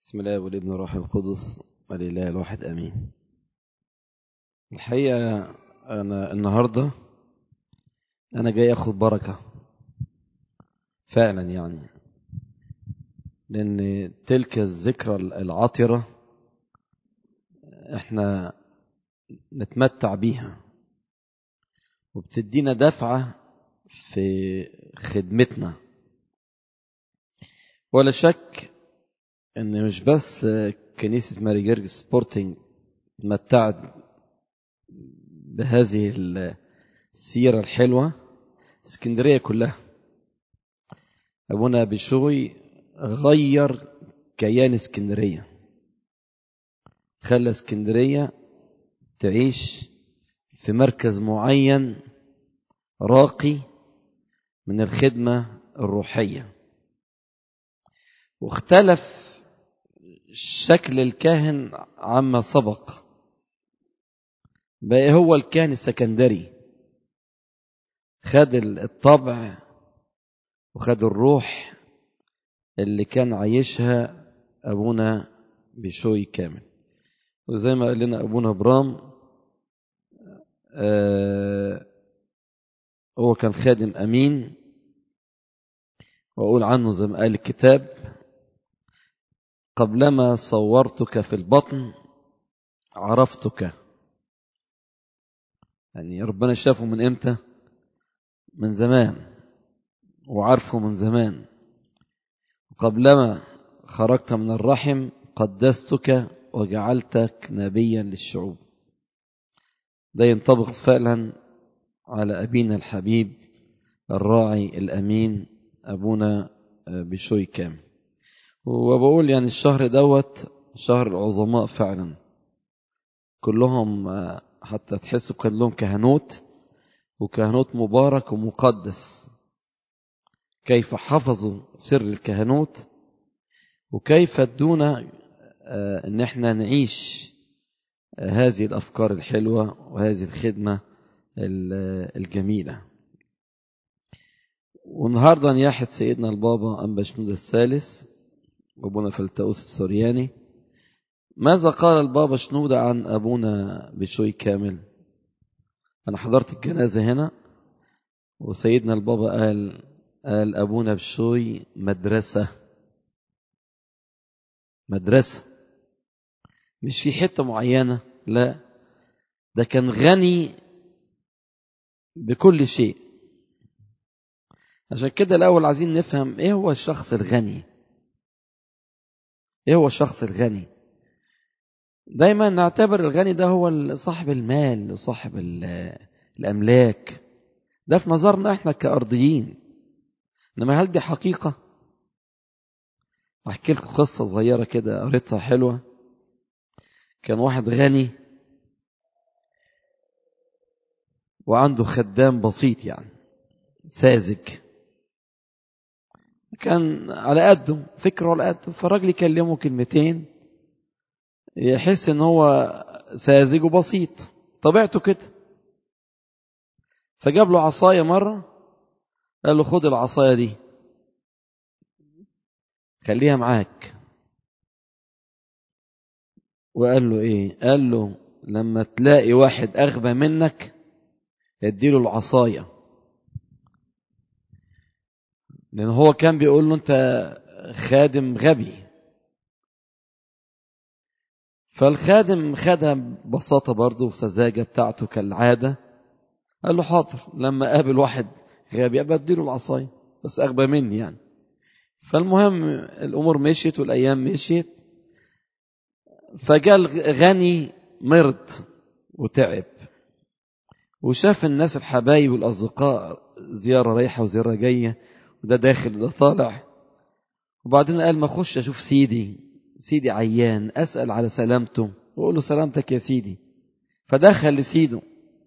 بسم الله والابن والروح القدس ولله الواحد امين الحقيقه انا النهارده انا جاي اخد بركه فعلا يعني لان تلك الذكرى العطره احنا نتمتع بيها وبتدينا دفعه في خدمتنا ولا شك ان مش بس كنيسه ماري جرج سبورتنج تمتعت بهذه السيره الحلوه اسكندريه كلها ابونا بشوي غير كيان اسكندريه خلى اسكندريه تعيش في مركز معين راقي من الخدمه الروحيه واختلف شكل الكاهن عما سبق بقى هو الكاهن السكندري خد الطبع وخد الروح اللي كان عايشها ابونا بشوي كامل وزي ما قال لنا ابونا برام آه هو كان خادم امين واقول عنه زي ما قال الكتاب قبلما صورتك في البطن عرفتك يعني ربنا شافه من امتى من زمان وعارفه من زمان قبلما خرجت من الرحم قدستك وجعلتك نبيا للشعوب ده ينطبق فعلا على أبينا الحبيب الراعي الأمين أبونا بشوي كامل وبقول يعني الشهر دوت شهر العظماء فعلا كلهم حتى تحسوا كان لهم كهنوت وكهنوت مبارك ومقدس كيف حفظوا سر الكهنوت وكيف ادونا ان احنا نعيش هذه الافكار الحلوه وهذه الخدمه الجميله والنهارده نياحه سيدنا البابا انبا شنود الثالث وابونا فلتأوس السورياني ماذا قال البابا شنودة عن أبونا بشوي كامل أنا حضرت الجنازة هنا وسيدنا البابا قال قال أبونا بشوي مدرسة مدرسة مش في حتة معينة لا ده كان غني بكل شيء عشان كده الأول عايزين نفهم إيه هو الشخص الغني ايه هو الشخص الغني دايما نعتبر الغني ده هو صاحب المال وصاحب الاملاك ده في نظرنا احنا كارضيين انما هل دي حقيقه احكي لكم قصه صغيره كده قريتها حلوه كان واحد غني وعنده خدام بسيط يعني ساذج كان على قده فكره على قده فالراجل يكلمه كلمتين يحس ان هو ساذج وبسيط طبيعته كده فجاب له عصايه مره قال له خد العصايه دي خليها معاك وقال له ايه قال له لما تلاقي واحد اغبى منك اديله العصايه لأن هو كان بيقول له أنت خادم غبي فالخادم خدها ببساطة برضه وسذاجة بتاعته كالعادة قال له حاضر لما قابل واحد غبي أبقى أديله العصاية بس أغبى مني يعني فالمهم الأمور مشيت والأيام مشيت فجاء الغني مرض وتعب وشاف الناس الحبايب والأصدقاء زيارة رايحة وزيارة جاية وده داخل وده طالع وبعدين قال ما اخش اشوف سيدي سيدي عيان اسال على سلامته واقول له سلامتك يا سيدي فدخل لسيده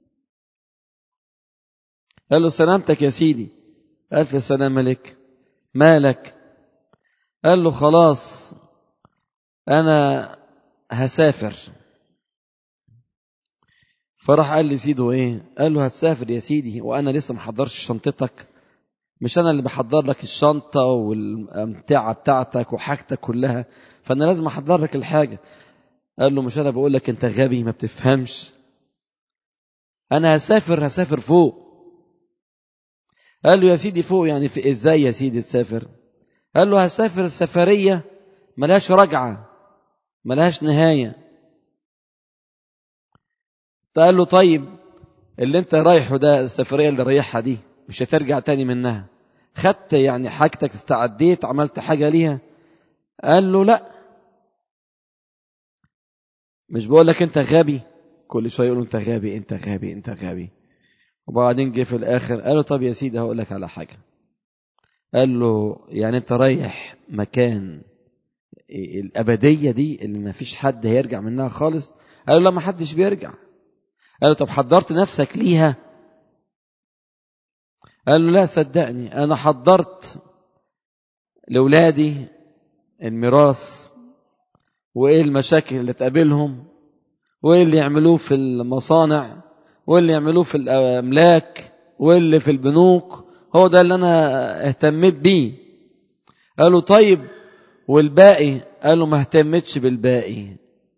قال له سلامتك يا سيدي الف سلام لك مالك قال له خلاص انا هسافر فراح قال لسيده ايه قال له هتسافر يا سيدي وانا لسه محضرش شنطتك مش أنا اللي بحضر لك الشنطة والأمتعة بتاعتك وحاجتك كلها فأنا لازم أحضر لك الحاجة قال له مش أنا بقول لك أنت غبي ما بتفهمش أنا هسافر هسافر فوق قال له يا سيدي فوق يعني في إزاي يا سيدي تسافر قال له هسافر سفرية ملهاش رجعة ملهاش نهاية قال له طيب اللي انت رايحه ده السفرية اللي رايحها دي مش هترجع تاني منها خدت يعني حاجتك استعديت عملت حاجة ليها قال له لا مش بقول لك انت غبي كل شوية يقولوا انت غبي انت غبي انت غبي وبعدين جه في الاخر قال له طب يا سيدي هقول لك على حاجة قال له يعني انت رايح مكان الأبدية دي اللي ما فيش حد هيرجع منها خالص قال له لا ما حدش بيرجع قال له طب حضرت نفسك ليها قال له لا صدقني أنا حضرت لأولادي الميراث وإيه المشاكل اللي تقابلهم وإيه اللي يعملوه في المصانع وإيه اللي يعملوه في الأملاك وإيه اللي في البنوك هو ده اللي أنا اهتميت بيه قالوا طيب والباقي قالوا ما اهتمتش بالباقي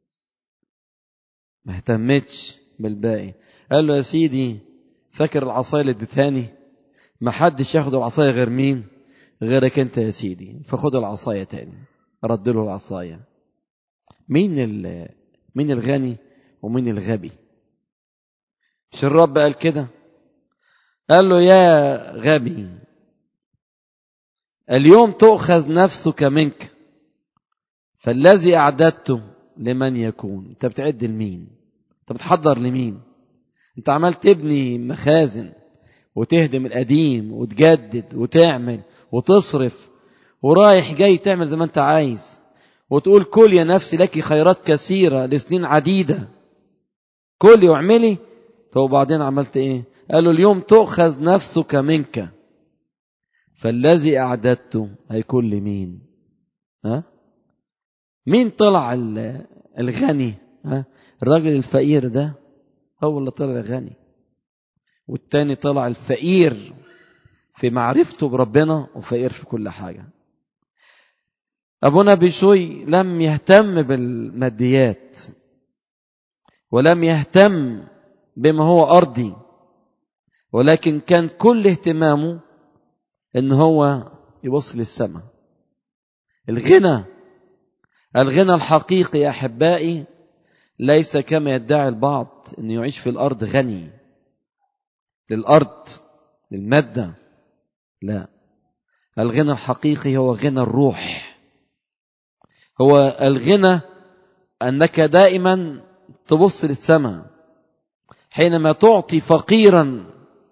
ما اهتمتش بالباقي قال له يا سيدي فاكر العصايه اللي اديتهاني ما حدش ياخد العصايه غير مين غيرك انت يا سيدي فخد العصايه تاني رد له العصايه مين مين الغني ومين الغبي مش الرب قال كده قال له يا غبي اليوم تؤخذ نفسك منك فالذي أعددته لمن يكون أنت بتعد لمين أنت بتحضر لمين أنت عمال تبني مخازن وتهدم القديم وتجدد وتعمل وتصرف ورايح جاي تعمل زي ما أنت عايز وتقول كل يا نفسي لك خيرات كثيرة لسنين عديدة كلي واعملي طب وبعدين عملت ايه قالوا اليوم تؤخذ نفسك منك فالذي أعددته هيكون لمين ها مين طلع الغني ها الراجل الفقير ده هو اللي طلع غني والتاني طلع الفقير في معرفته بربنا وفقير في كل حاجة أبونا بشوي لم يهتم بالماديات ولم يهتم بما هو أرضي ولكن كان كل اهتمامه ان هو يبص للسماء الغنى الغنى الحقيقي يا احبائي ليس كما يدعي البعض انه يعيش في الارض غني للارض للماده لا الغنى الحقيقي هو غنى الروح هو الغنى انك دائما تبص للسماء حينما تعطي فقيرا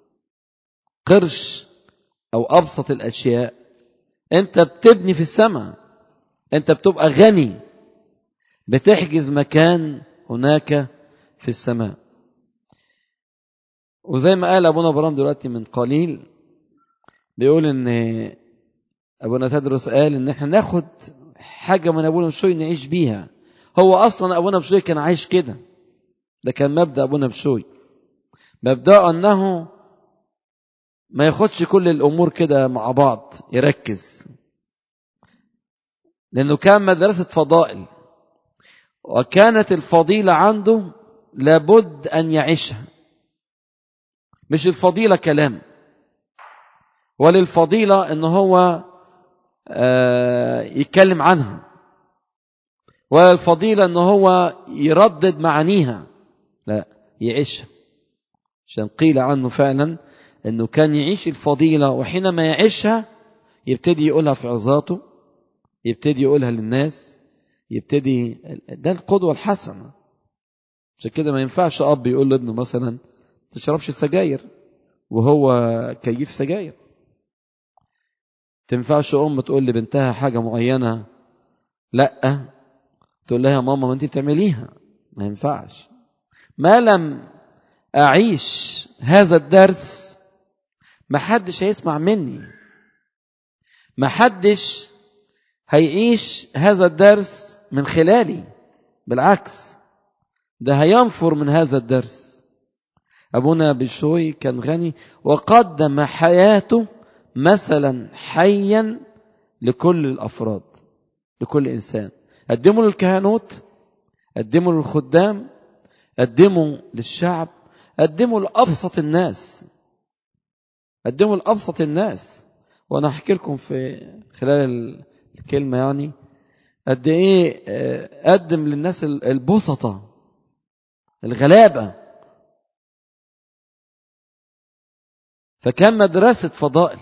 قرش او ابسط الاشياء انت بتبني في السماء انت بتبقى غني بتحجز مكان هناك في السماء وزي ما قال ابونا ابراهيم دلوقتي من قليل بيقول ان ابونا تدرس قال ان احنا ناخد حاجه من ابونا بشوي نعيش بيها هو اصلا ابونا بشوي كان عايش كده ده كان مبدا ابونا بشوي مبدا انه ما ياخدش كل الامور كده مع بعض يركز لانه كان مدرسه فضائل وكانت الفضيله عنده لابد ان يعيشها مش الفضيله كلام ولا الفضيله ان هو يتكلم عنها ولا الفضيله ان هو يردد معانيها لا يعيشها عشان قيل عنه فعلا انه كان يعيش الفضيله وحينما يعيشها يبتدي يقولها في عظاته يبتدي يقولها للناس يبتدي ده القدوه الحسنه عشان كده ما ينفعش اب يقول لابنه مثلا تشربش سجاير وهو كيف سجاير تنفعش ام تقول لبنتها حاجه معينه لا تقول لها يا ماما ما انت بتعمليها ما ينفعش ما لم اعيش هذا الدرس ما حدش هيسمع مني ما حدش هيعيش هذا الدرس من خلالي بالعكس ده هينفر من هذا الدرس أبونا بشوي كان غني وقدم حياته مثلا حيا لكل الافراد لكل انسان قدموا للكهنوت قدموا للخدام قدموا للشعب قدموا لابسط الناس قدموا لابسط الناس وانا احكي لكم في خلال الكلمه يعني قد ايه قدم للناس البسطه الغلابه فكان مدرسه فضائل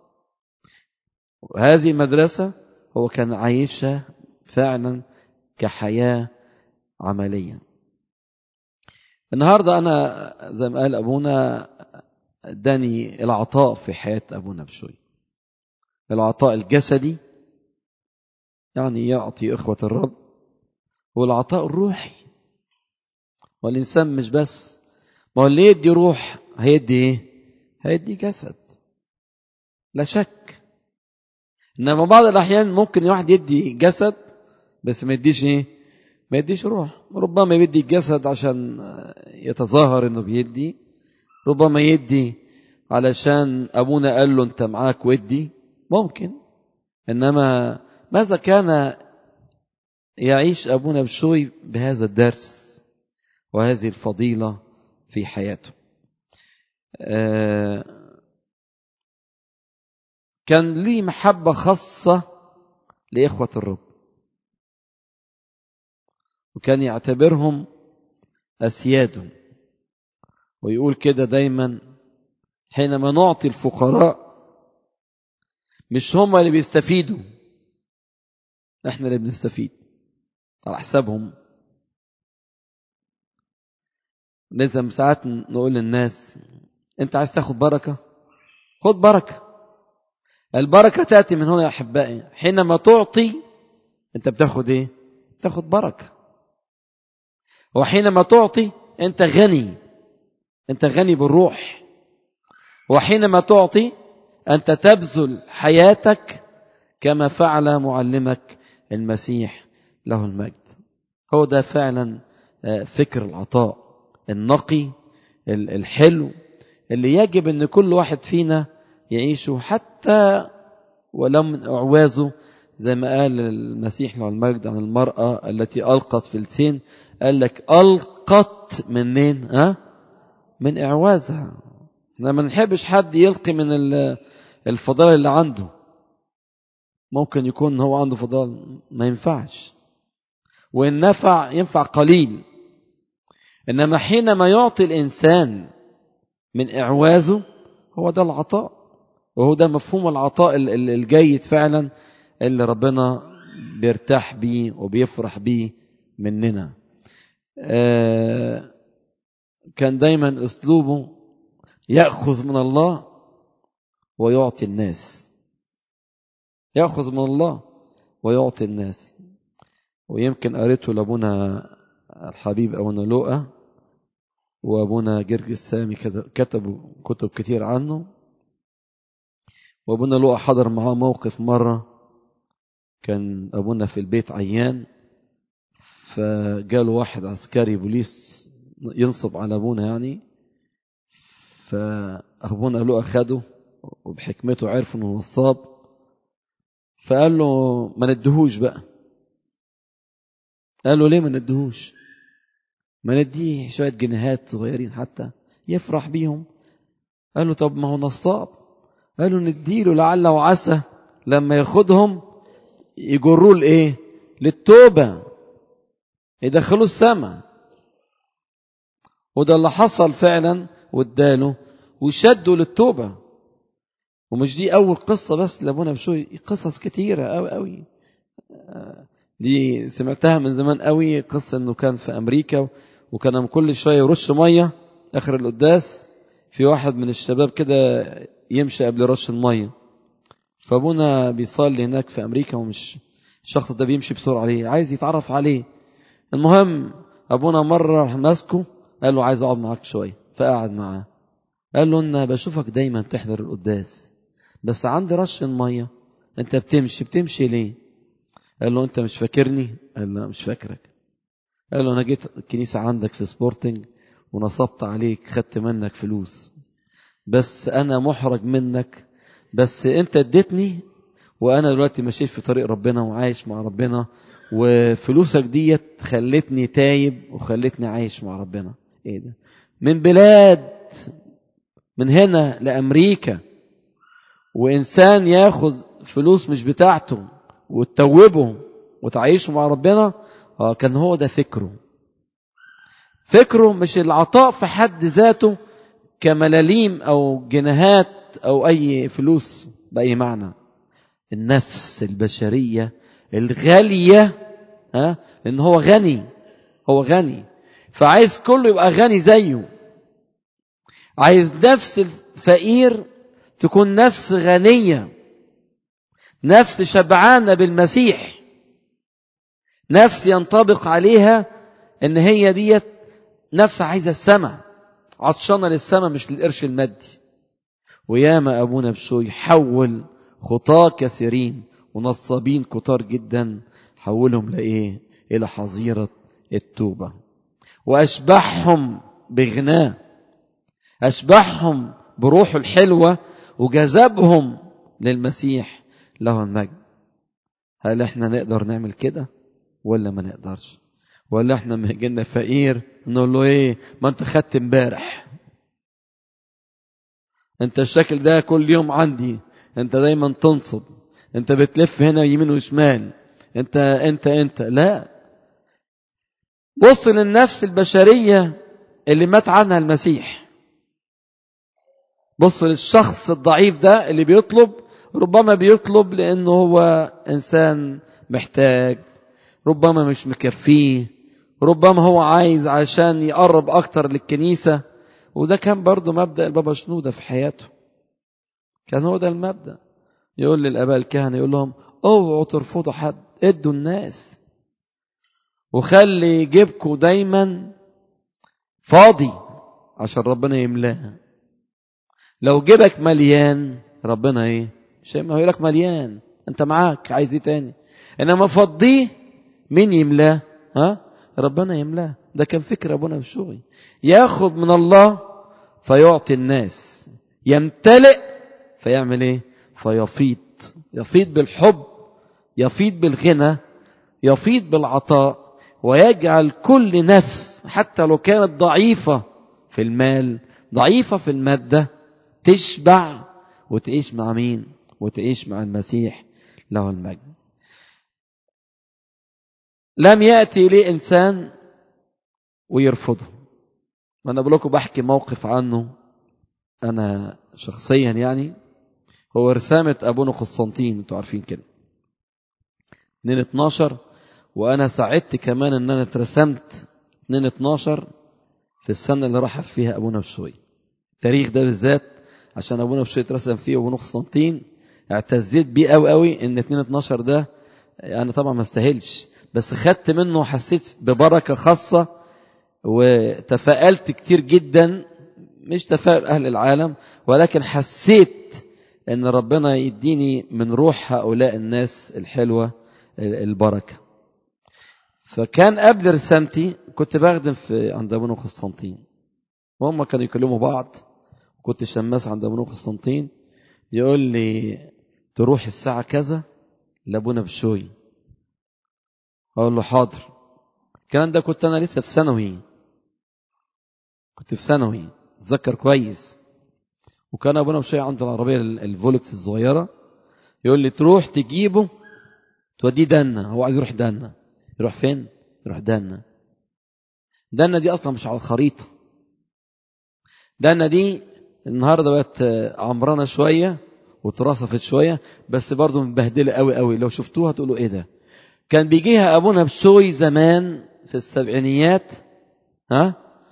وهذه المدرسه هو كان عايشها فعلا كحياه عمليه النهارده انا زي ما قال ابونا اداني العطاء في حياه ابونا بشوي العطاء الجسدي يعني يعطي اخوه الرب والعطاء الروحي والانسان مش بس ما هو اللي يدي روح هيدي ايه هيدي جسد لا شك انما بعض الاحيان ممكن واحد يدي جسد بس ما يديش ايه ما يديش روح ربما يدي الجسد عشان يتظاهر انه بيدي ربما يدي علشان ابونا قال له انت معاك ودي ممكن انما ماذا كان يعيش ابونا بشوي بهذا الدرس وهذه الفضيله في حياته كان لي محبه خاصه لاخوه الرب وكان يعتبرهم اسياده ويقول كده دايما حينما نعطي الفقراء مش هم اللي بيستفيدوا احنا اللي بنستفيد على حسابهم لازم ساعات نقول للناس انت عايز تاخد بركه خد بركه البركه تاتي من هنا يا احبائي حينما تعطي انت بتاخد ايه بتاخد بركه وحينما تعطي انت غني انت غني بالروح وحينما تعطي انت تبذل حياتك كما فعل معلمك المسيح له المجد هو ده فعلا فكر العطاء النقي الحلو اللي يجب ان كل واحد فينا يعيشه حتى ولو من اعوازه زي ما قال المسيح له المجد عن المرأة التي ألقت في السين قال لك ألقت منين ها من إعوازها احنا ما نحبش حد يلقي من الفضائل اللي عنده ممكن يكون هو عنده فضائل ما ينفعش وإن نفع ينفع قليل إنما حينما يعطي الإنسان من إعوازه هو ده العطاء وهو ده مفهوم العطاء الجيد فعلا اللي ربنا بيرتاح بيه وبيفرح بيه مننا كان دايما اسلوبه ياخذ من الله ويعطي الناس ياخذ من الله ويعطي الناس ويمكن قريته لابونا الحبيب ابونا لوقا وابونا جرج السامي كتبوا كتب كتير عنه وابونا لوقا حضر معاه موقف مره كان ابونا في البيت عيان فجاله واحد عسكري بوليس ينصب على ابونا يعني فابونا له اخده وبحكمته عرف انه نصاب فقال له ما ندهوش بقى قال له ليه ما ندهوش ما نديه شويه جنيهات صغيرين حتى يفرح بيهم قال له طب ما هو نصاب قال له نديله لعل وعسى لما ياخدهم يجروه لايه للتوبه يدخلوه السماء وده اللي حصل فعلا واداله وشدوا للتوبه ومش دي اول قصه بس لابونا بشوي قصص كتيره قوي قوي دي سمعتها من زمان قوي قصه انه كان في امريكا وكان كل شويه يرش ميه اخر القداس في واحد من الشباب كده يمشي قبل رش الميه فابونا بيصلي هناك في امريكا ومش الشخص ده بيمشي بسرعه عليه عايز يتعرف عليه المهم ابونا مره راح ماسكه قال له عايز اقعد معاك شويه فقعد معاه قال له انا بشوفك دايما تحضر القداس بس عندي رش الميه انت بتمشي بتمشي ليه قال له انت مش فاكرني قال له مش فاكرك قال له انا جيت الكنيسه عندك في سبورتنج ونصبت عليك خدت منك فلوس بس انا محرج منك بس انت اديتني وانا دلوقتي مشيت في طريق ربنا وعايش مع ربنا وفلوسك ديت خلتني تايب وخلتني عايش مع ربنا ايه ده من بلاد من هنا لامريكا وانسان ياخذ فلوس مش بتاعته وتتوبه وتعيشه مع ربنا اه كان هو ده فكره فكره مش العطاء في حد ذاته كملاليم او جنيهات او اي فلوس باي معنى النفس البشريه الغاليه ها ان هو غني هو غني فعايز كله يبقى غني زيه عايز نفس الفقير تكون نفس غنيه نفس شبعانه بالمسيح نفس ينطبق عليها ان هي ديت نفس عايزه السماء عطشانه للسماء مش للقرش المادي وياما ابونا بشوي حول خطاه كثيرين ونصابين كتار جدا حولهم لايه الى حظيره التوبه واشبعهم بغناه اشبعهم بروحه الحلوه وجذبهم للمسيح له المجد هل احنا نقدر نعمل كده ولا ما نقدرش ولا احنا ما يجينا فقير نقول له ايه ما انت خدت امبارح انت الشكل ده كل يوم عندي انت دايما تنصب انت بتلف هنا يمين وشمال انت انت انت لا بص للنفس البشريه اللي مات عنها المسيح بص للشخص الضعيف ده اللي بيطلب ربما بيطلب لانه هو انسان محتاج ربما مش مكفيه ربما هو عايز عشان يقرب اكتر للكنيسه وده كان برضه مبدا البابا شنوده في حياته كان هو ده المبدا يقول للاباء الكهنه يقول لهم اوعوا ترفضوا حد ادوا الناس وخلي جيبكم دايما فاضي عشان ربنا يملاه لو جيبك مليان ربنا ايه مش هيقول لك مليان انت معاك عايز ايه تاني انما فضيه مين يملاه ها ربنا يملاه ده كان فكر ابونا بشوي ياخد من الله فيعطي الناس يمتلئ فيعمل ايه فيفيض يفيض بالحب يفيض بالغنى يفيض بالعطاء ويجعل كل نفس حتى لو كانت ضعيفة في المال ضعيفة في المادة تشبع وتعيش مع مين وتعيش مع المسيح له المجد لم يأتي لي إنسان ويرفضه ما أنا بقول لكم بحكي موقف عنه أنا شخصيا يعني هو رسامة أبونا قسطنطين أنتوا عارفين كده 2 12 وأنا سعدت كمان إن أنا اترسمت 2 12 في السنة اللي راح فيها أبونا بشوي التاريخ ده بالذات عشان أبونا بشوي اترسم فيه أبونا قسطنطين اعتزيت بيه قوي قوي إن 2 12 ده أنا طبعا ما استاهلش بس خدت منه وحسيت ببركة خاصة وتفائلت كتير جدا مش تفاؤل أهل العالم ولكن حسيت ان ربنا يديني من روح هؤلاء الناس الحلوة البركة فكان قبل رسالتي كنت بخدم في عند ابونا قسطنطين وهم كانوا يكلموا بعض كنت شماس عند ابونا قسطنطين يقول لي تروح الساعة كذا لابونا بشوي اقول له حاضر الكلام ده كنت انا لسه في ثانوي كنت في ثانوي اتذكر كويس وكان ابونا بشوي عنده العربيه الفولكس الصغيره يقول لي تروح تجيبه توديه دنا هو عايز يروح دنا يروح فين يروح دنا دنا دي اصلا مش على الخريطه دنا دي النهارده بقت عمرانه شويه واترصفت شويه بس برضه مبهدله قوي قوي لو شفتوها تقولوا ايه ده كان بيجيها ابونا بشوي زمان في السبعينيات ها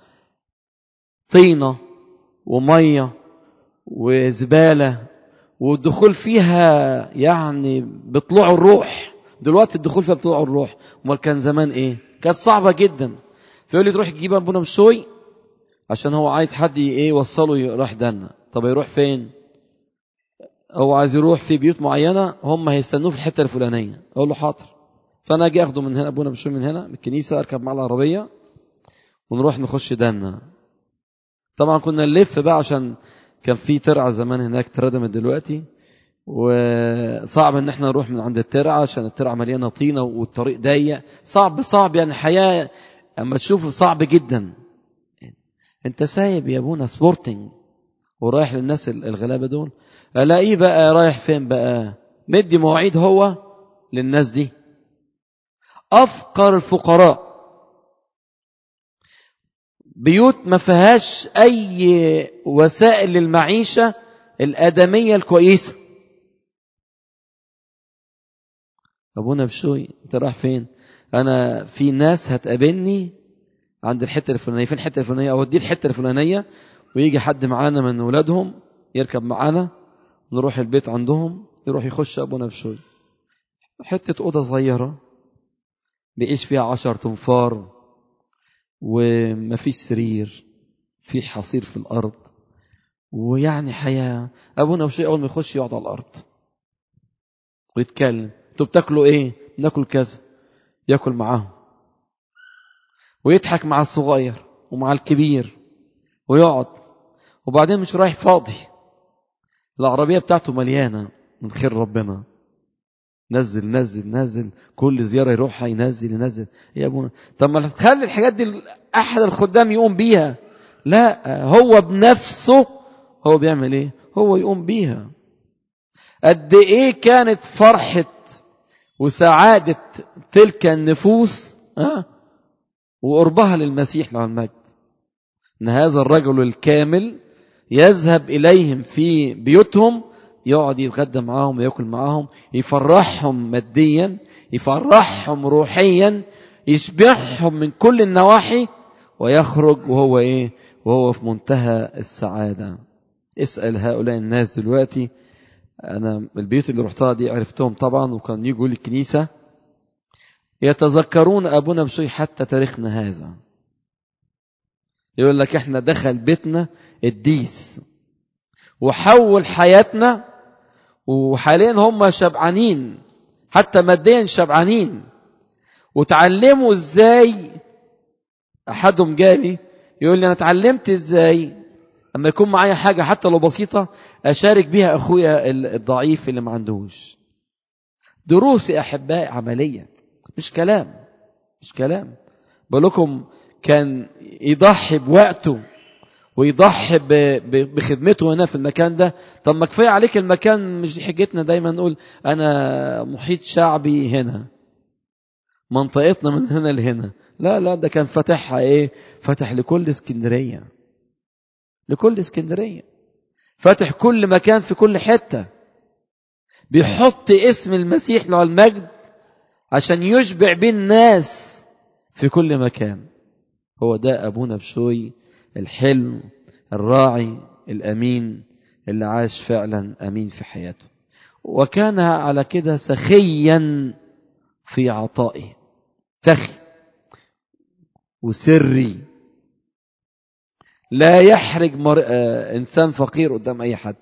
طينه وميه وزبالة والدخول فيها يعني بطلوع الروح دلوقتي الدخول فيها بطلوع الروح امال كان زمان ايه كانت صعبة جدا فيقول لي تروح تجيب ابونا مشوي عشان هو عايز حد ايه يوصله راح دنا طب يروح فين هو عايز يروح في بيوت معينة هم هيستنوه في الحتة الفلانية اقول له حاضر فانا اجي اخده من هنا ابونا مشوي من هنا من الكنيسة اركب معاه العربية ونروح نخش دنا طبعا كنا نلف بقى عشان كان في ترعه زمان هناك اتردمت دلوقتي وصعب ان احنا نروح من عند الترعه عشان الترعه مليانه طينه والطريق ضيق صعب صعب يعني حياه اما تشوفه صعب جدا انت سايب يا ابونا سبورتنج ورايح للناس الغلابه دول الاقيه بقى رايح فين بقى مدي مواعيد هو للناس دي افقر الفقراء بيوت ما فيهاش اي وسائل للمعيشه الادميه الكويسه ابونا بشوي انت رايح فين انا في ناس هتقابلني عند الحته الفلانيه فين الحته الفلانيه اوديه الحته الفلانيه ويجي حد معانا من ولادهم يركب معانا نروح البيت عندهم يروح يخش ابونا بشوي حته اوضه صغيره بيعيش فيها عشر تنفار ومفيش سرير في حصير في الارض ويعني حياه ابونا بشوي اول ما يخش يقعد على الارض ويتكلم انتوا بتاكلوا ايه ناكل كذا ياكل معاهم ويضحك مع الصغير ومع الكبير ويقعد وبعدين مش رايح فاضي العربيه بتاعته مليانه من خير ربنا نزل نزل نزل كل زياره يروحها ينزل ينزل يا ابونا طب ما تخلي الحاجات دي احد الخدام يقوم بيها لا هو بنفسه هو بيعمل ايه هو يقوم بيها قد ايه كانت فرحه وسعاده تلك النفوس أه؟ وقربها للمسيح له المجد ان هذا الرجل الكامل يذهب اليهم في بيوتهم يقعد يتغدى معاهم وياكل معاهم يفرحهم ماديا يفرحهم روحيا يشبعهم من كل النواحي ويخرج وهو ايه وهو في منتهى السعاده اسال هؤلاء الناس دلوقتي انا البيوت اللي رحتها دي عرفتهم طبعا وكان يجوا لي الكنيسه يتذكرون ابونا بشوي حتى تاريخنا هذا يقول لك احنا دخل بيتنا الديس وحول حياتنا وحاليا هم شبعانين حتى ماديا شبعانين وتعلموا ازاي احدهم جالي يقول لي انا اتعلمت ازاي اما يكون معايا حاجه حتى لو بسيطه اشارك بيها اخويا الضعيف اللي ما عندوش دروس يا احبائي عمليه مش كلام مش كلام بقول لكم كان يضحي بوقته ويضحي بخدمته هنا في المكان ده طب ما كفايه عليك المكان مش دي حجتنا دايما نقول انا محيط شعبي هنا منطقتنا من هنا لهنا لا لا ده كان فاتحها ايه فتح لكل اسكندريه لكل اسكندريه فاتح كل مكان في كل حته بيحط اسم المسيح له المجد عشان يشبع بيه الناس في كل مكان هو ده ابونا بشوي الحلم الراعي الامين اللي عاش فعلا امين في حياته وكان على كده سخيا في عطائه سخي وسري لا يحرج مر... آه انسان فقير قدام اي حد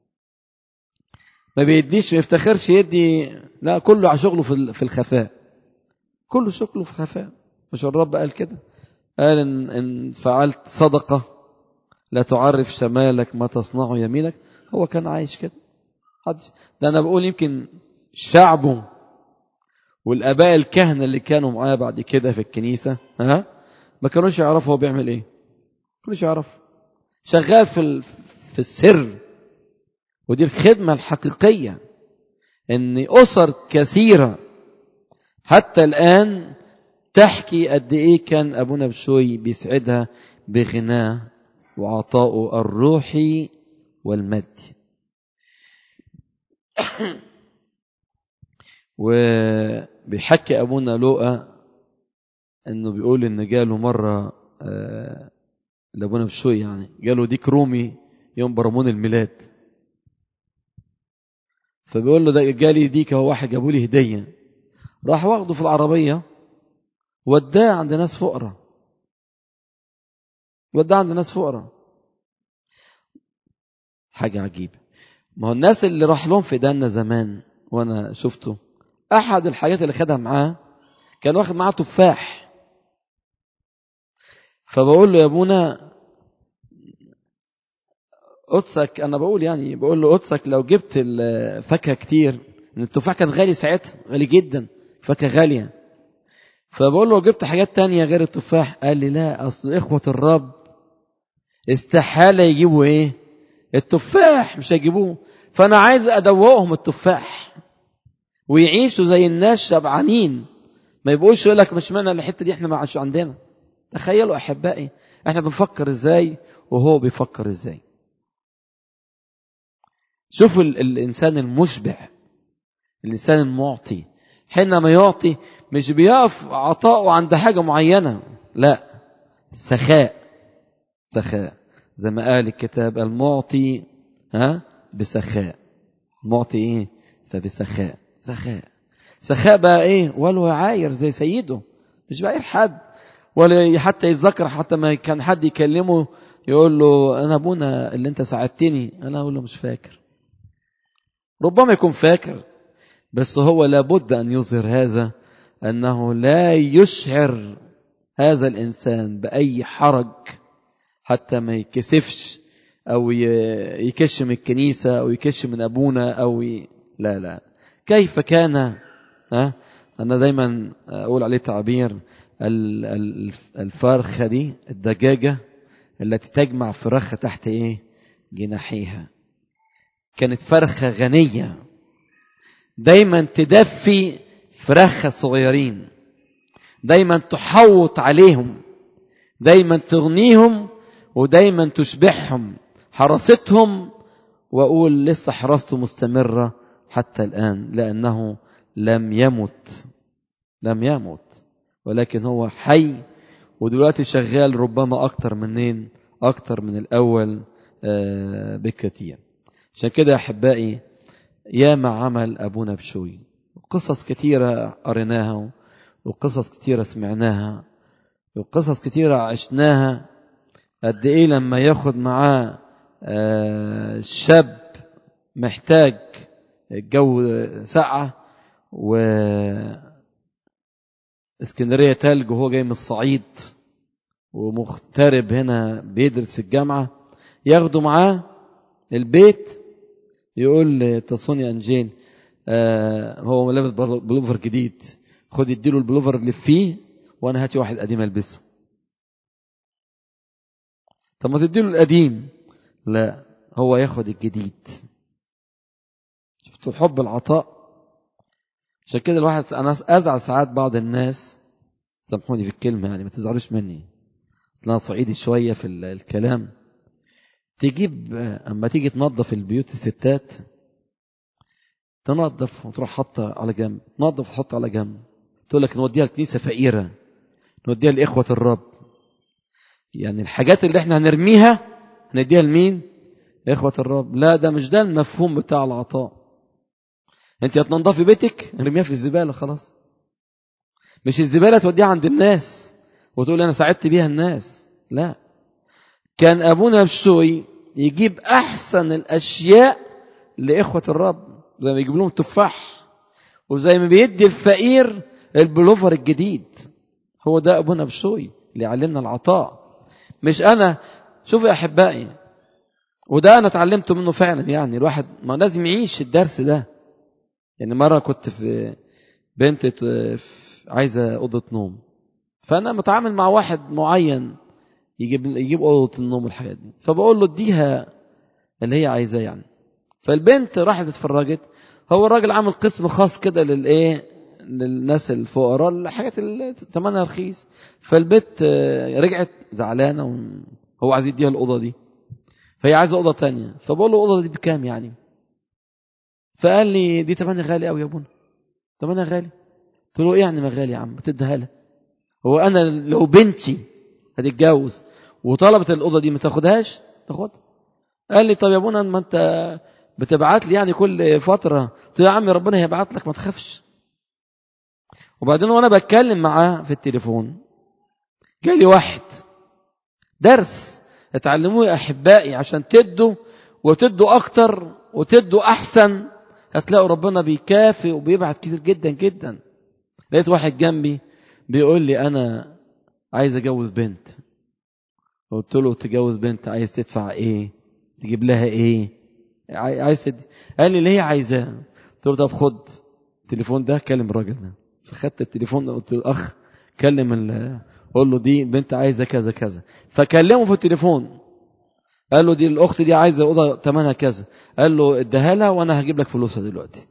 ما بيديش ما يفتخرش يدي لا كله على شغله في في الخفاء كله شغله في خفاء مش الرب قال كده قال إن, إن فعلت صدقة لا تعرف شمالك ما تصنعه يمينك هو كان عايش كده حد ده أنا بقول يمكن شعبه والآباء الكهنة اللي كانوا معاه بعد كده في الكنيسة ها ما كانوش يعرفوا هو بيعمل إيه ما كانوش يعرفوا شغال في في السر ودي الخدمة الحقيقية إن أسر كثيرة حتى الآن تحكي قد ايه كان ابونا بشوي بيسعدها بغناه وعطائه الروحي والمادي وبيحكي ابونا لوقا انه بيقول ان جاله مره آه لابونا بشوي يعني جاله ديك رومي يوم برمون الميلاد فبيقول له ده جالي ديك هو واحد جابوا لي هديه راح واخده في العربيه وداه عند ناس فقراء وداه عند ناس فقراء حاجة عجيبة ما هو الناس اللي راح لهم في دانا زمان وانا شفته احد الحاجات اللي خدها معاه كان واخد معاه تفاح فبقول له يا ابونا قدسك انا بقول يعني بقول له قدسك لو جبت الفاكهه كتير ان التفاح كان غالي ساعتها غالي جدا فاكهه غاليه فبقول له جبت حاجات تانية غير التفاح قال لي لا اصل اخوه الرب استحاله يجيبوا ايه التفاح مش هيجيبوه فانا عايز ادوقهم التفاح ويعيشوا زي الناس شبعانين ما يبقوش يقول لك مش معنى الحته دي احنا ما عادش عندنا تخيلوا احبائي احنا بنفكر ازاي وهو بيفكر ازاي شوفوا الانسان المشبع الانسان المعطي حينما يعطي مش بيقف عطاؤه عند حاجه معينه لا سخاء سخاء زي ما قال الكتاب المعطي ها بسخاء معطي ايه فبسخاء سخاء سخاء بقى ايه ولو عاير زي سيده مش بعير حد ولا حتى يتذكر حتى ما كان حد يكلمه يقول له انا ابونا اللي انت ساعدتني انا اقول له مش فاكر ربما يكون فاكر بس هو لابد ان يظهر هذا انه لا يشعر هذا الانسان باي حرج حتى ما يكسفش او يكش من الكنيسه او يكش من ابونا او ي... لا لا كيف كان ها انا دايما اقول عليه تعبير الفرخه دي الدجاجه التي تجمع فراخها تحت ايه جناحيها كانت فرخه غنيه دايما تدفي فراخها الصغيرين دايما تحوط عليهم دايما تغنيهم ودايما تشبعهم حراستهم واقول لسه حراسته مستمره حتى الان لانه لم يمت لم يمت ولكن هو حي ودلوقتي شغال ربما اكتر منين اكتر من الاول بكثير عشان كده يا احبائي ياما عمل ابونا بشوي قصص كثيره قريناها وقصص كثيره سمعناها وقصص كثيره عشناها قد ايه لما ياخد معاه شاب محتاج الجو ساقعه و اسكندريه تلج وهو جاي من الصعيد ومغترب هنا بيدرس في الجامعه ياخده معاه البيت يقول لتصوني انجين آه هو لابس بلوفر جديد خد اديله البلوفر اللي فيه وانا هاتي واحد قديم البسه طب ما تديله القديم لا هو ياخد الجديد شفتوا الحب العطاء عشان كده الواحد انا ازعل ساعات بعض الناس سامحوني في الكلمه يعني ما تزعلوش مني اصل انا صعيدي شويه في الكلام تجيب اما تيجي تنظف البيوت الستات تنظف وتروح حاطه على جنب تنظف وتحط على جنب تقول لك نوديها لكنيسه فقيره نوديها لاخوه الرب يعني الحاجات اللي احنا هنرميها هنديها لمين اخوه الرب لا ده مش ده المفهوم بتاع العطاء انت هتنضفي بيتك ارميها في الزباله خلاص مش الزباله توديها عند الناس وتقول انا ساعدت بيها الناس لا كان ابونا بشوي يجيب احسن الاشياء لاخوه الرب زي ما يجيب لهم تفاح وزي ما بيدي الفقير البلوفر الجديد هو ده ابونا بشوي اللي علمنا العطاء مش انا شوفوا يا احبائي وده انا اتعلمته منه فعلا يعني الواحد ما لازم يعيش الدرس ده يعني مره كنت في بنت عايزه اوضه نوم فانا متعامل مع واحد معين يجيب يجيب اوضه النوم والحاجات دي فبقول له اديها اللي هي عايزاه يعني فالبنت راحت اتفرجت هو الراجل عامل قسم خاص كده للايه للناس الفقراء الحاجات اللي ثمنها رخيص فالبنت رجعت زعلانه وهو عايز يديها الاوضه دي فهي عايزه اوضه تانية فبقول له الاوضه دي بكام يعني فقال لي دي ثمنها غالي قوي يا ابونا ثمنها غالي قلت له ايه يعني ما غالي يا عم بتديها لها هو انا لو بنتي هتتجوز وطلبت الاوضه دي ما تاخدهاش تاخدها قال لي طب يا ابونا ما انت بتبعت لي يعني كل فتره قلت له يا عمي ربنا هيبعت لك ما تخافش وبعدين وانا بتكلم معاه في التليفون جالي واحد درس اتعلموه يا احبائي عشان تدوا وتدوا اكتر وتدوا احسن هتلاقوا ربنا بيكافئ وبيبعت كتير جدا جدا لقيت واحد جنبي بيقول لي انا عايز اجوز بنت قلت له تجوز بنت عايز تدفع ايه تجيب لها ايه عايز تدي قال لي اللي هي عايزاه قلت له طب خد التليفون ده كلم الراجل ده فخدت التليفون قلت له اخ كلم قول له دي بنت عايزه كذا كذا فكلمه في التليفون قال له دي الاخت دي عايزه اوضه ثمنها كذا قال له اديها لها وانا هجيب لك فلوسها دلوقتي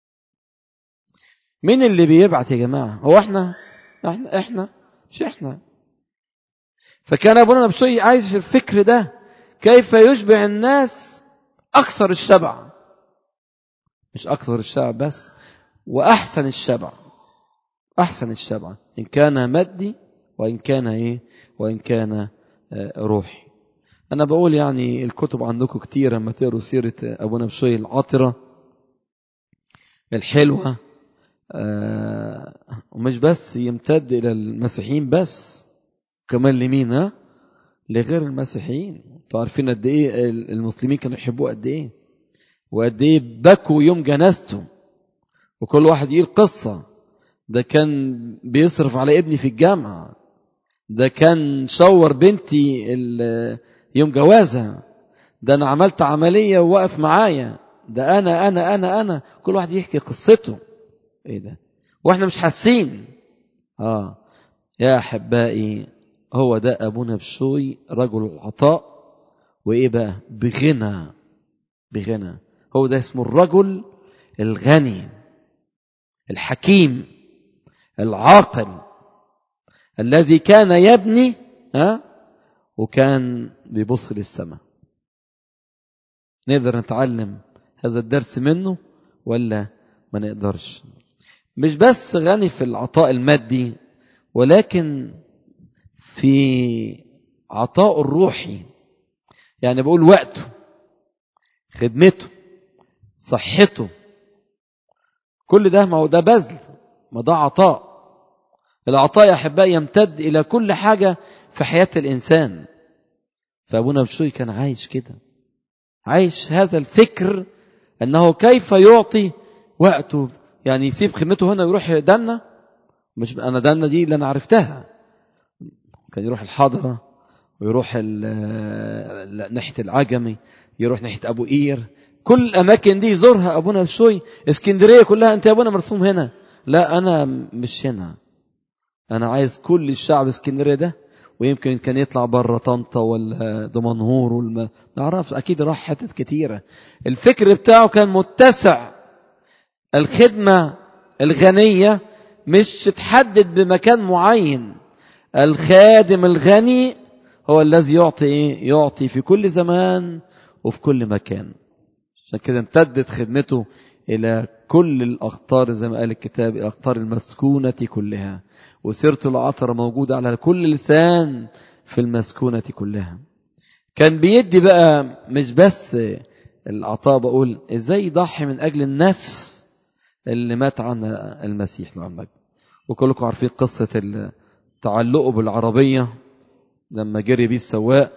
مين اللي بيبعت يا جماعه هو احنا احنا احنا مش احنا فكان ابونا نبسوي عايز في الفكر ده كيف يشبع الناس اكثر الشبع مش اكثر الشبع بس واحسن الشبع احسن الشبع ان كان مادي وان كان ايه وان كان روحي انا بقول يعني الكتب عندكم كتير لما تقروا سيره ابونا بشوي العاطره الحلوه آه ومش بس يمتد الى المسيحيين بس كمان لمين ها لغير المسيحيين انتوا عارفين قد ايه المسلمين كانوا يحبوه قد ايه وقد ايه بكوا يوم جنازته وكل واحد يقول قصه ده كان بيصرف على ابني في الجامعه ده كان شور بنتي يوم جوازها ده انا عملت عمليه ووقف معايا ده انا انا انا انا كل واحد يحكي قصته ايه ده واحنا مش حاسين اه يا احبائي هو ده ابونا بشوي رجل العطاء وايه بقى بغنى بغنى هو ده اسمه الرجل الغني الحكيم العاقل الذي كان يبني ها وكان بيبص للسماء نقدر نتعلم هذا الدرس منه ولا ما نقدرش مش بس غني في العطاء المادي ولكن في عطاء الروحي يعني بقول وقته خدمته صحته كل ده ما هو ده بذل ما ده عطاء العطاء يا احبائي يمتد الى كل حاجه في حياه الانسان فابونا بشوي كان عايش كده عايش هذا الفكر انه كيف يعطي وقته يعني يسيب خدمته هنا ويروح دنا مش انا دنا دي اللي انا عرفتها كان يروح الحاضره ويروح ناحيه العجمي يروح ناحيه ابو قير كل الاماكن دي يزورها ابونا بشوي اسكندريه كلها انت يا ابونا مرسوم هنا لا انا مش هنا انا عايز كل الشعب اسكندريه ده ويمكن كان يطلع بره طنطا ولا دمنهور ولا نعرفش اكيد راح حتت كتيره الفكر بتاعه كان متسع الخدمه الغنيه مش تحدد بمكان معين الخادم الغني هو الذي يعطي ايه يعطي في كل زمان وفي كل مكان عشان كده امتدت خدمته الى كل الاقطار زي ما قال الكتاب الاقطار المسكونه كلها وسيرة العطرة موجودة على كل لسان في المسكونة كلها كان بيدي بقى مش بس العطاء بقول ازاي يضحي من اجل النفس اللي مات عنها المسيح لعمك وكلكم عارفين قصة تعلقه بالعربية لما جري بيه السواق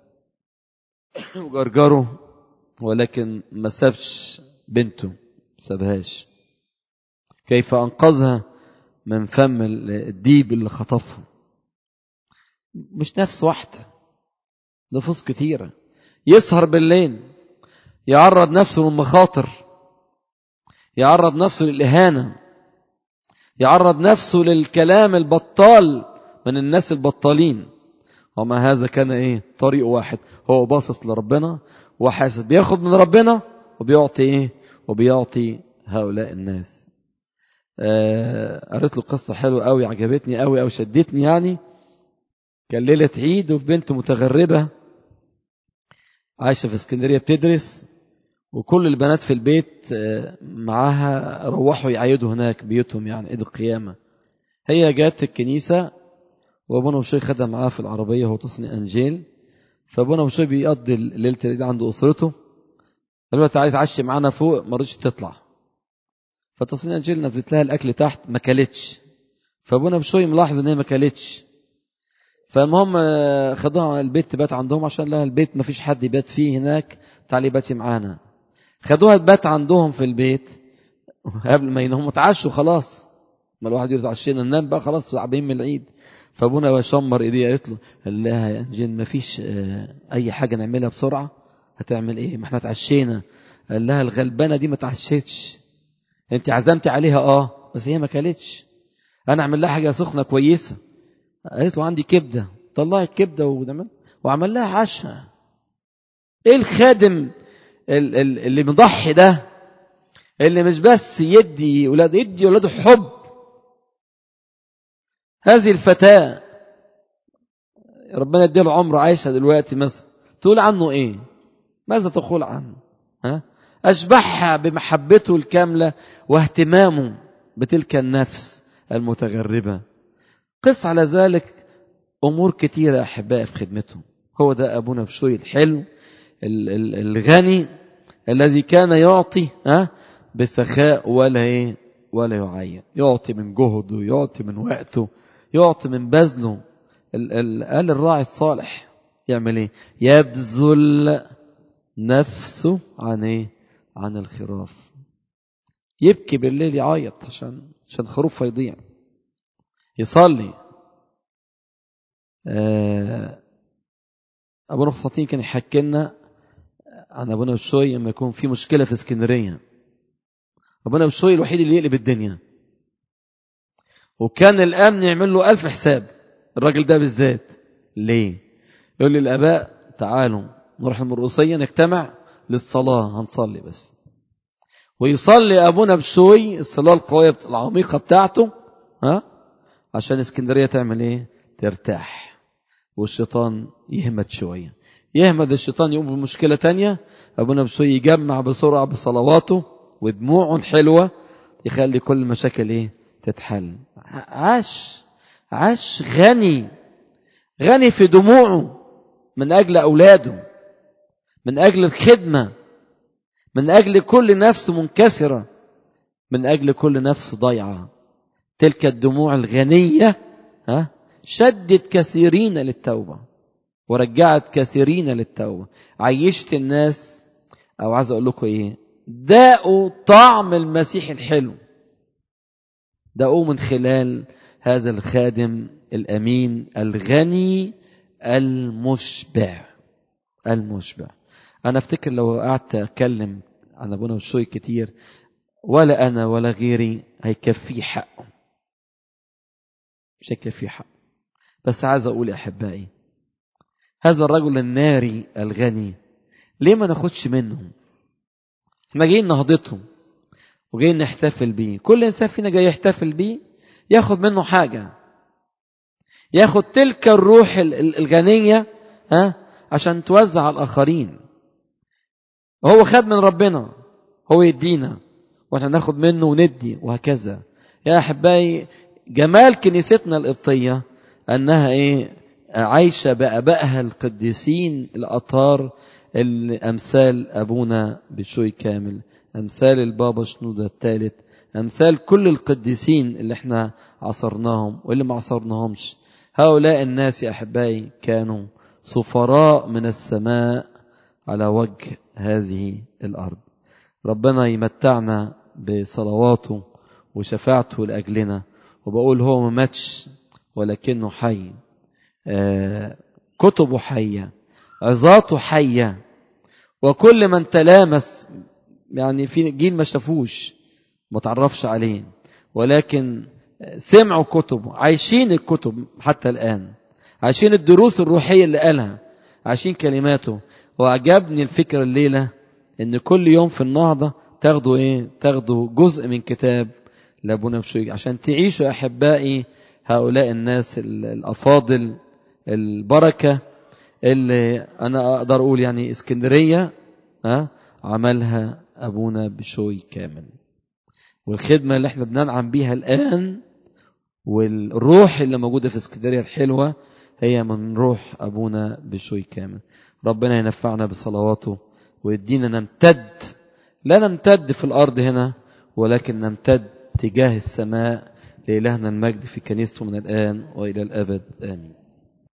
وجرجره ولكن ما سابش بنته سابهاش كيف انقذها من فم الديب اللي خطفها مش نفس واحدة نفوس كتيرة يسهر بالليل يعرض نفسه للمخاطر يعرض نفسه للإهانة يعرض نفسه للكلام البطال من الناس البطالين وما هذا كان ايه طريق واحد هو باصص لربنا وحاسس بياخد من ربنا وبيعطي ايه وبيعطي هؤلاء الناس آه قريت له قصة حلوة قوي عجبتني قوي أو شدتني يعني كان ليلة عيد وفي بنت متغربة عايشة في اسكندرية بتدرس وكل البنات في البيت آه معاها روحوا يعيدوا هناك بيوتهم يعني عيد القيامة هي جات الكنيسة وابونا بشوي خدها معاه في العربية هو تصني أنجيل فابونا بشوي بيقضي ليلة العيد عند أسرته قال له تعالي تعشي معانا فوق ما رضيتش تطلع فتصنيع انجيل نزلت لها الاكل تحت ما كلتش فابونا بشوي ملاحظ ان هي ما كلتش فالمهم خدوها البيت تبات عندهم عشان لها البيت ما فيش حد يبات فيه هناك تعالي باتي معانا خدوها تبات عندهم في البيت قبل ما يناموا اتعشوا خلاص ما الواحد يقول اتعشينا ننام بقى خلاص تعبين من العيد فابونا شمر ايديه قالت له قال لها يا انجيل ما فيش اي حاجه نعملها بسرعه هتعمل ايه ما احنا اتعشينا قال لها الغلبانه دي ما اتعشتش انت عزمتي عليها اه بس هي ما كلتش انا اعمل لها حاجه سخنه كويسه قالت له عندي كبده طلعي الكبده ونعمل وعمل لها عشاء ايه الخادم اللي مضحي ده اللي مش بس يدي ولاده يدي ولاده حب هذه الفتاة ربنا يديله عمر عايشة دلوقتي مثلا تقول عنه ايه ماذا تقول عنه ها أشبعها بمحبته الكاملة واهتمامه بتلك النفس المتغربة قس على ذلك أمور كتيرة أحبائي في خدمته هو ده أبونا بشوي الحلو الغني الذي كان يعطي ها بسخاء ولا ايه ولا يعين يعطي من جهده يعطي من وقته يعطي من بذله قال الراعي الصالح يعمل ايه يبذل نفسه عن ايه عن الخراف يبكي بالليل يعيط عشان عشان الخروف يضيع يصلي ابونا الخطيب كان يحكي لنا عن ابونا بشوي لما يكون في مشكله في اسكندريه ابونا بشوي الوحيد اللي يقلب الدنيا وكان الامن يعمل له ألف حساب الراجل ده بالذات ليه يقول لي الاباء تعالوا نروح المرقصيه نجتمع للصلاه هنصلي بس ويصلي ابونا بشوي الصلاه القويه العميقه بتاعته ها عشان اسكندريه تعمل ايه ترتاح والشيطان يهمد شويه يهمد الشيطان يقوم بمشكله تانية ابونا بشوي يجمع بسرعه بصلواته ودموع حلوه يخلي كل المشاكل ايه تتحل عاش عاش غني غني في دموعه من اجل اولاده من اجل الخدمه من اجل كل نفس منكسره من اجل كل نفس ضيعه تلك الدموع الغنيه ها شدت كثيرين للتوبه ورجعت كثيرين للتوبه عيشت الناس او عايز اقول لكم ايه داقوا طعم المسيح الحلو داقوه من خلال هذا الخادم الامين الغني المشبع المشبع انا افتكر لو قعدت اتكلم عن ابونا بشوي كتير ولا انا ولا غيري هيكفيه حقه مش هيكفيه حقه بس عايز اقول يا احبائي هذا الرجل الناري الغني ليه ما ناخدش منه احنا جايين نهضتهم وجايين نحتفل بيه كل انسان فينا جاي يحتفل بيه ياخد منه حاجه ياخد تلك الروح الغنيه ها عشان توزع على الاخرين هو خد من ربنا هو يدينا واحنا ناخد منه وندي وهكذا يا احبائي جمال كنيستنا القبطيه انها ايه عايشه بابائها القديسين الاطهار الامثال ابونا بشوي كامل امثال البابا شنودة الثالث امثال كل القديسين اللي احنا عصرناهم واللي ما عصرناهمش هؤلاء الناس يا احبائي كانوا سفراء من السماء على وجه هذه الارض ربنا يمتعنا بصلواته وشفاعته لاجلنا وبقول هو ما ماتش ولكنه حي آه كتبه حيه عظاته حيه وكل من تلامس يعني في جيل ما شافوش ما تعرفش عليه ولكن سمعوا كتبه عايشين الكتب حتى الآن عايشين الدروس الروحية اللي قالها عايشين كلماته وعجبني الفكرة الليلة ان كل يوم في النهضة تاخدوا ايه تاخدوا جزء من كتاب لابونا بشوي عشان تعيشوا احبائي هؤلاء الناس الافاضل البركة اللي انا اقدر اقول يعني اسكندرية ها عملها ابونا بشوي كامل والخدمة اللي احنا بننعم بيها الآن والروح اللي موجودة في اسكندرية الحلوة هي من روح أبونا بشوي كامل ربنا ينفعنا بصلواته ويدينا نمتد لا نمتد في الأرض هنا ولكن نمتد تجاه السماء لإلهنا المجد في كنيسته من الآن وإلى الأبد آمين